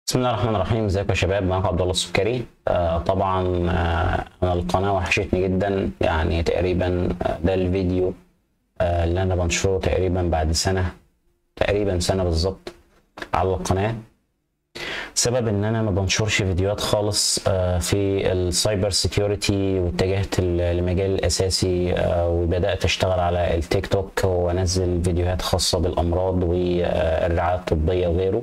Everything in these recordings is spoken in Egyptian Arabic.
بسم الله الرحمن الرحيم ازيكم يا شباب معاكم عبد الله السكري آه طبعا آه انا القناه وحشتني جدا يعني تقريبا آه، ده الفيديو آه اللي انا بنشره تقريبا بعد سنه تقريبا سنه بالظبط على القناه سبب ان انا ما بنشرش فيديوهات خالص آه في السايبر سيكيورتي واتجهت ل- لمجال الاساسي آه وبدات اشتغل على التيك توك وانزل فيديوهات خاصه بالامراض والرعايه الطبيه وغيره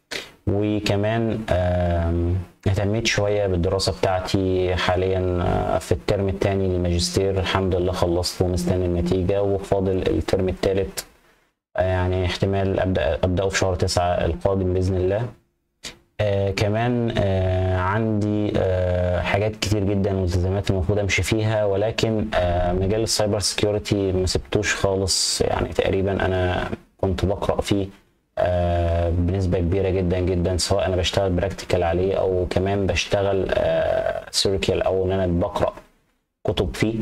وكمان آم، اهتميت شوية بالدراسة بتاعتي حاليا آه، في الترم الثاني للماجستير الحمد لله خلصت ومستني النتيجة وفاضل الترم الثالث يعني احتمال أبدأ أبدأه في شهر تسعة القادم بإذن الله آه كمان آه عندي آه حاجات كتير جدا والتزامات المفروض امشي فيها ولكن آه مجال السايبر سكيورتي ما سبتوش خالص يعني تقريبا انا كنت بقرا فيه آه بنسبه كبيره جدا جدا سواء انا بشتغل براكتيكال عليه او كمان بشتغل آه سيركل او ان انا بقرا كتب فيه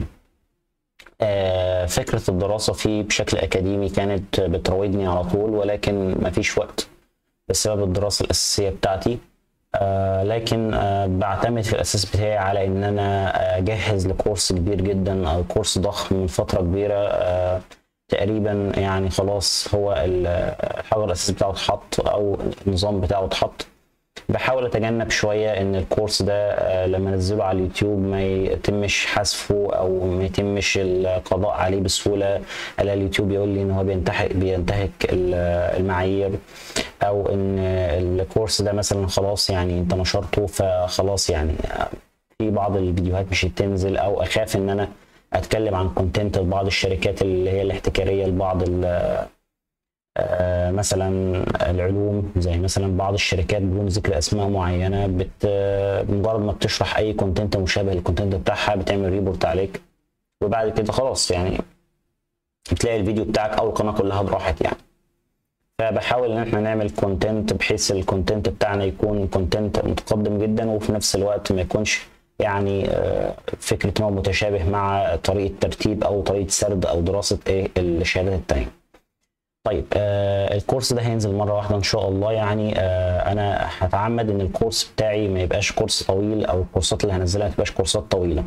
آه، فكرة الدراسة فيه بشكل أكاديمي كانت بتراودني على طول ولكن مفيش وقت بسبب الدراسة الأساسية بتاعتي آه، لكن آه، بعتمد في الأساس بتاعي على إن أنا أجهز لكورس كبير جدا أو كورس ضخم من فترة كبيرة آه، تقريبا يعني خلاص هو ال- الحجر الأساسي بتاعه اتحط أو النظام بتاعه اتحط بحاول اتجنب شويه ان الكورس ده آه، لما انزله على اليوتيوب ما يتمش حذفه او ما يتمش القضاء عليه بسهوله الا اليوتيوب يقول لي ان هو بينتهك بينتهك ال- المعايير او ان الكورس ده مثلا خلاص يعني انت نشرته فخلاص يعني آه، في بعض الفيديوهات مش هتنزل او اخاف ان انا اتكلم عن كونتنت لبعض الشركات اللي هي الاحتكاريه لبعض ال- آه، مثلا العلوم زي مثلا بعض الشركات بدون ذكر اسماء معينه بت آه، مجرد ما بتشرح اي كونتنت مشابه للكونتنت بتاعها بتعمل ريبورت عليك وبعد كده خلاص يعني بتلاقي الفيديو بتاعك او القناه كلها راحت يعني فبحاول ان احنا نعمل كونتنت بحيث الكونتنت بتاعنا يكون كونتنت متقدم جدا وفي نفس الوقت ما يكونش يعني آه، فكره ان هو متشابه مع طريقه ترتيب او طريقه سرد او دراسه ايه الشهادات التانيه طيب آه الكورس ده هينزل مره واحده ان شاء الله يعني آه انا هتعمد ان الكورس بتاعي ما يبقاش كورس طويل او الكورسات اللي هنزلها ما تبقاش كورسات طويله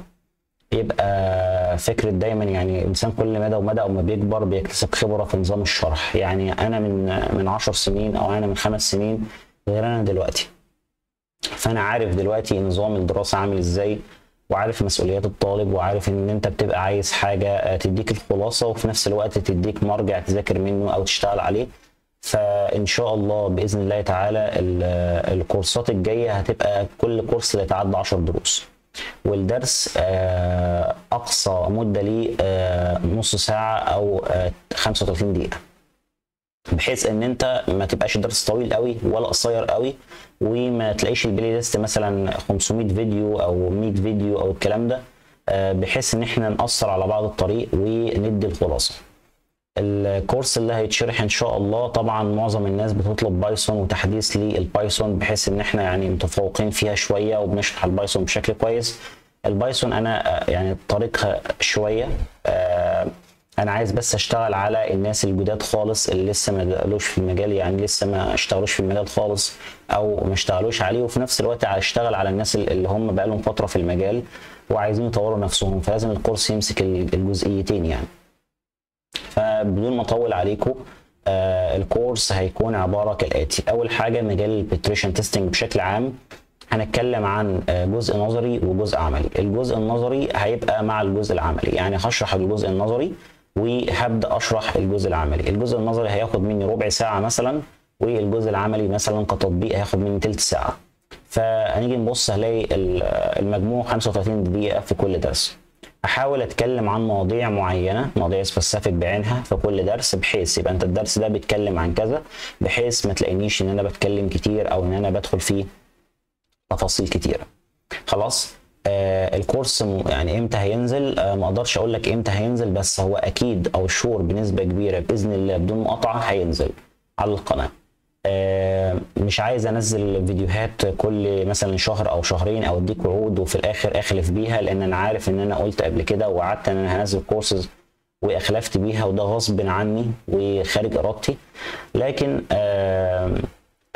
يبقى فكره دايما يعني الانسان كل مدى ومدى وما بيكبر بيكتسب خبره في نظام الشرح يعني انا من من 10 سنين او انا من خمس سنين غير انا دلوقتي فانا عارف دلوقتي نظام الدراسه عامل ازاي وعارف مسؤوليات الطالب وعارف ان انت بتبقى عايز حاجه آه، تديك الخلاصه وفي نفس الوقت تديك مرجع تذاكر منه او تشتغل عليه فان شاء الله باذن الله تعالى ال- الكورسات الجايه هتبقى كل كورس لا يتعدى 10 دروس والدرس آه، اقصى مده ليه آه، نص ساعه او آه، 35 دقيقه بحيث ان انت ما تبقاش الدرس طويل قوي ولا قصير قوي وما تلاقيش البلاي ليست مثلا 500 فيديو او 100 فيديو او الكلام ده آه، بحيث ان احنا نأثر على بعض الطريق وندي الخلاصه الكورس اللي هيتشرح ان شاء الله طبعا معظم الناس بتطلب بايثون وتحديث للبايثون بحيث ان احنا يعني متفوقين فيها شويه وبنشرح البايثون بشكل كويس البايثون انا آه، يعني طريقها شويه آه، انا عايز بس اشتغل على الناس الجداد خالص اللي لسه ما دخلوش في المجال يعني لسه ما اشتغلوش في المجال خالص او ما اشتغلوش عليه وفي نفس الوقت اشتغل على الناس اللي هم بقالهم فتره في المجال وعايزين يطوروا نفسهم فلازم الكورس يمسك الجزئيتين يعني فبدون ما اطول عليكم آه الكورس هيكون عباره كالاتي اول حاجه مجال البتريشن تيستنج بشكل عام هنتكلم عن آه، جزء نظري وجزء عملي الجزء النظري هيبقى مع الجزء العملي يعني هشرح الجزء النظري وهبدا اشرح الجزء العملي الجزء النظري هياخد مني ربع ساعه مثلا والجزء العملي مثلا كتطبيق هياخد مني تلت ساعه فهنيجي نبص هنلاقي ال- المجموع 35 دقيقه في كل درس احاول اتكلم عن مواضيع معينه مواضيع سبيسيفيك بعينها في كل درس بحيث يبقى انت الدرس ده بيتكلم عن كذا بحيث ما تلاقينيش ان انا بتكلم كتير او ان انا بدخل فيه تفاصيل كتيره خلاص آه الكورس م- يعني امتى هينزل آه ما اقدرش اقول لك امتى هينزل بس هو اكيد او شور بنسبه كبيره باذن الله بدون مقاطعه هينزل على القناه آه مش عايز انزل فيديوهات كل مثلا شهر او شهرين او اديك وعود وفي الاخر اخلف بيها لان انا عارف ان انا قلت قبل كده وعدت ان انا هنزل كورسز واخلفت بيها وده غصب عني وخارج ارادتي لكن آه آه، الوعد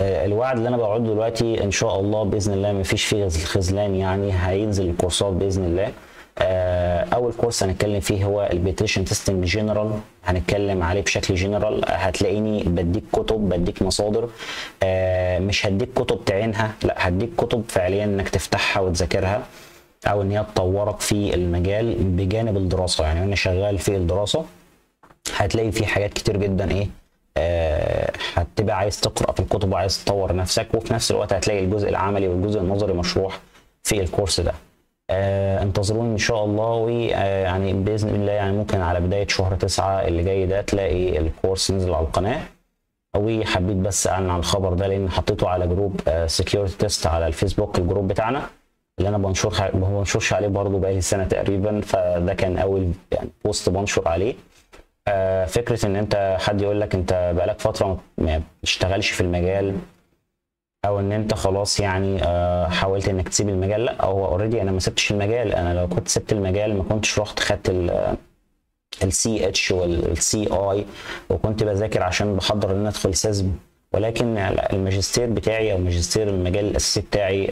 الوعد اللي انا بوعده دلوقتي ان شاء الله باذن الله مفيش فيه خذلان يعني هينزل الكورسات باذن الله آه، اول كورس هنتكلم فيه هو البيتريشن تيستنج جنرال هنتكلم عليه بشكل جنرال هتلاقيني بديك كتب بديك مصادر آه، مش هديك كتب تعينها لا هديك كتب فعليا انك تفتحها وتذاكرها او ان هي تطورك في المجال بجانب الدراسه يعني انا شغال في الدراسه هتلاقي في حاجات كتير جدا ايه آه، هتبقى عايز تقرا في الكتب وعايز تطور نفسك وفي نفس الوقت هتلاقي الجزء العملي والجزء النظري مشروح في الكورس ده آه انتظروني ان شاء الله ويعني باذن الله يعني ممكن على بدايه شهر تسعة اللي جاي ده تلاقي الكورس نزل على القناه وحبيت بس اعلن عن الخبر ده لان حطيته على جروب سكيورتي تيست على الفيسبوك الجروب بتاعنا اللي انا بنشر ما بنشرش عليه برضه بقالي سنه تقريبا فده كان اول يعني بوست بنشر عليه آه فكره ان انت حد يقول لك انت بقالك فتره ما بتشتغلش في المجال او ان انت خلاص يعني آه، حاولت انك تسيب المجال لا هو اوريدي انا ما سبتش المجال انا لو كنت سبت المجال ما كنتش رحت خدت السي اتش والسي اي وكنت بذاكر عشان بحضر ان ادخل سيزم ولكن الماجستير بتاعي او ماجستير المجال الاساسي بتاعي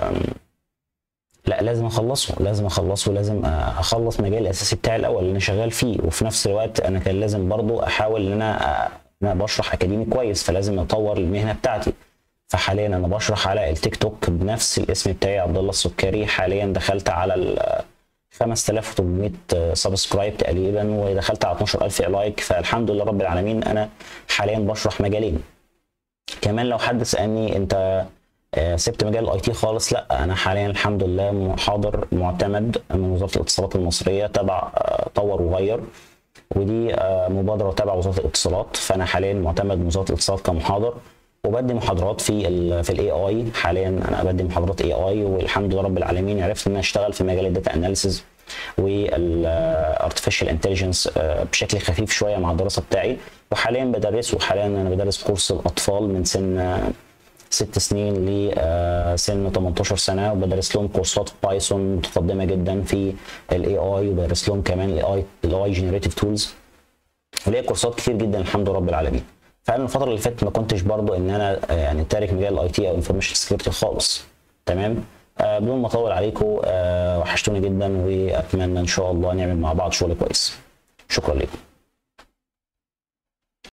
لا لازم اخلصه لازم اخلصه لازم آه، اخلص مجال الاساسي بتاعي الاول اللي انا شغال فيه وفي نفس الوقت انا كان لازم برضو احاول ان انا آه، انا بشرح اكاديمي كويس فلازم اطور المهنه بتاعتي فحاليا انا بشرح على التيك توك بنفس الاسم بتاعي عبد الله السكري حاليا دخلت على ال 5800 سبسكرايب تقريبا ودخلت على 12000 لايك فالحمد لله رب العالمين انا حاليا بشرح مجالين كمان لو حد سالني انت آه، سبت مجال الاي تي خالص لا انا حاليا الحمد لله محاضر معتمد من وزاره الاتصالات المصريه تبع آه، طور وغير ودي آه، مبادره تبع وزاره الاتصالات فانا حاليا معتمد من وزاره الاتصالات كمحاضر وبدي محاضرات في ال في الاي اي حاليا انا بدي محاضرات اي اي والحمد لله رب العالمين عرفت ان انا اشتغل في مجال الداتا اناليسز والارتفيشال انتليجنس بشكل خفيف شويه مع الدراسه بتاعي وحاليا بدرس وحاليا انا بدرس كورس الاطفال من سن ست سنين لسن 18 سنه وبدرس لهم كورسات بايثون متقدمه جدا في الاي اي وبدرس لهم كمان الاي اي الاي جنريتيف تولز وليا كورسات كتير جدا الحمد لله رب العالمين فانا الفتره اللي فاتت ما كنتش برضو ان انا آه، يعني تارك مجال الاي تي او انفورميشن سكيورتي خالص تمام آه بدون ما اطول عليكم آه وحشتوني جدا واتمنى ان شاء الله نعمل مع بعض شغل كويس شكرا لكم